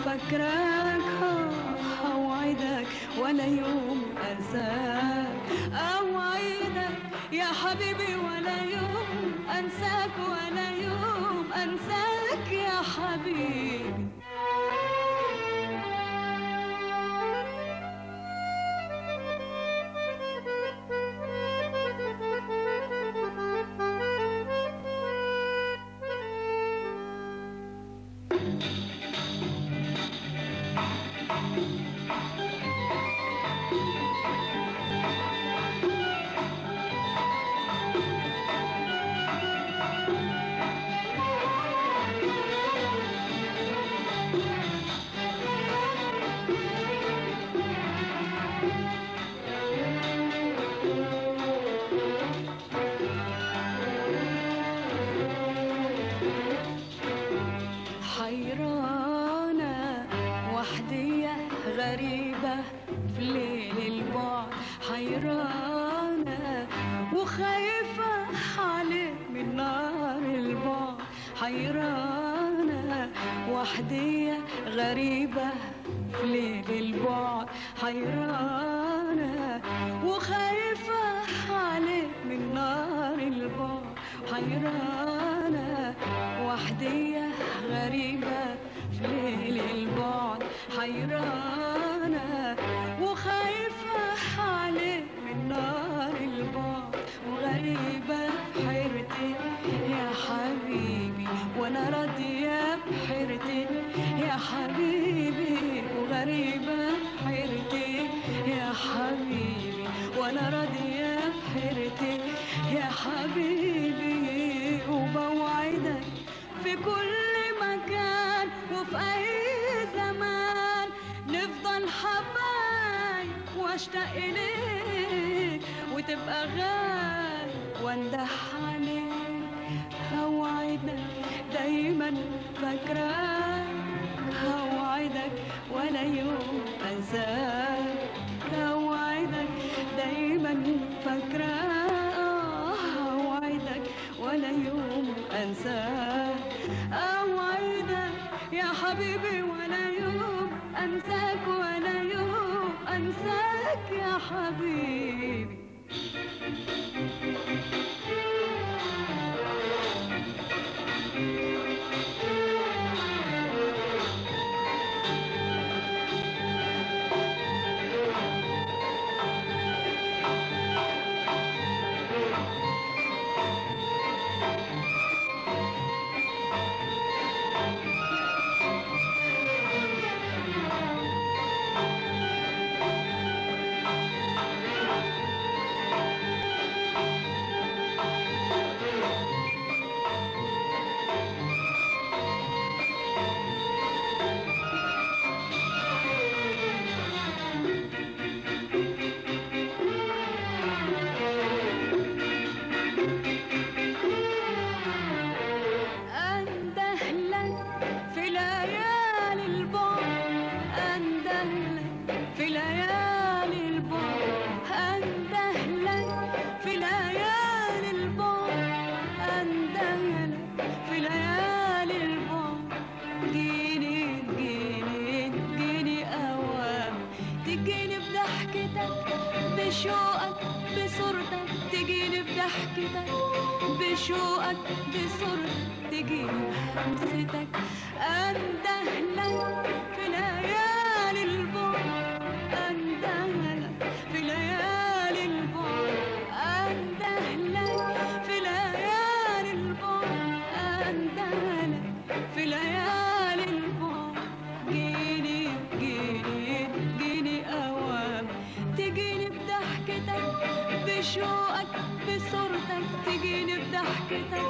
فاكراك ها- اوعدك ولا يوم انساك اوعدك يا حبيبي ولا يوم انساك ولا يوم انساك يا حبيبي حيرانة وحدية غريبة في ليل البعد حيرانة وخايفة عليك من نار البعد حيرانة وحدية غريبة في ليل البعد حيرانة وخايفة عليك من نار البعد حيرانة وحدية غريبة في ليل البعد حيرانة وخايفة عليك من نار البعد وغريبة في حيرتي يا حبيبي وانا راضية بحيرتي يا حبيبي وغريبة في حيرتي يا حبيبي وانا راضية بحيرتي يا حبيبي وبوعدك في كل مكان وفي اي زمان نفضل حبايب واشتاق اليك وتبقى غالي واندح عليك اوعدك دايما فاكراك اوعدك ولا يوم انساك اوعدك دايما فاكراك اوعدك ولا يوم انساك اوعدك يا حبيبي ولا يوم انساك ولا يوم انساك يا حبيبي انده لك في ليالي البعد انده لك في ليالي البعد انده لك في ليالي البعد انده لك في ليالي البعد تجيني تجيني تجيني اوام تجيني بضحكتك بشوقك بصورتك تجيني بضحكتك بشوقك بصورتك تجيني بهمستك انده لك في ليالي البعد انده لك في ليالي البعد انده لك في ليالي البعد انده لك في ليالي البعد جيني جيني جيني اوام تجيني بضحكتك بشوقك بصورتك تجيني بضحكتك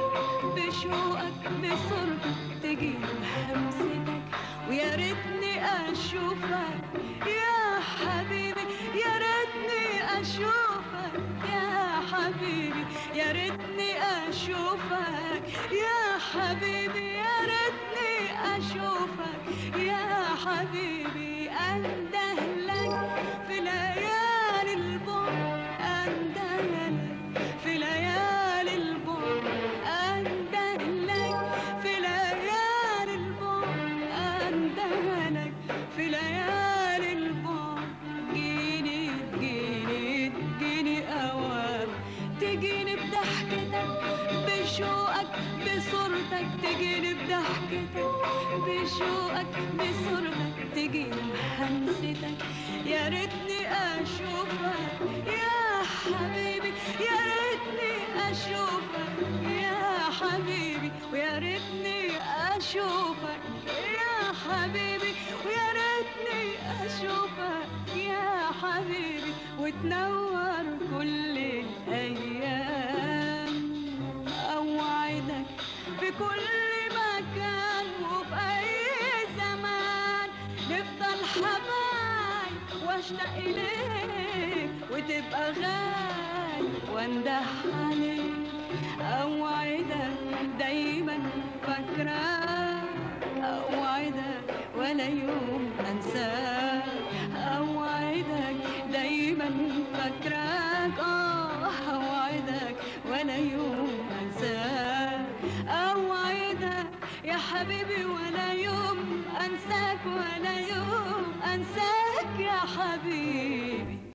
بشوقك بصورتك تجيني بهمستك ويا ريتني اشوفك يا حبيبي يا ريتني اشوفك يا حبيبي يا ريتني اشوفك يا حبيبي يا ريتني اشوفك يا حبيبي انده لك في ليالي البعد انده لك في ليالي البعد انده لك في ليالي البعد انده لك بضحكتك بشوقك بصورتك تجي همستك يا ريتني اشوفك يا حبيبي يا ريتني اشوفك يا حبيبي ويا ريتني اشوفك يا حبيبي ويا ريتني اشوفك يا حبيبي وتنور كل الايام اوعدك بكل مكان وفي اي زمان نفضل حبايب واشتاق اليك وتبقى غالي وانده عليك اوعدك دايما فاكراك اوعدك ولا يوم انساك اوعدك دايما فاكراك اه اوعدك ولا يوم انساك اوعدك يا حبيبي ولا يوم انساك ولا يوم انساك يا حبيبي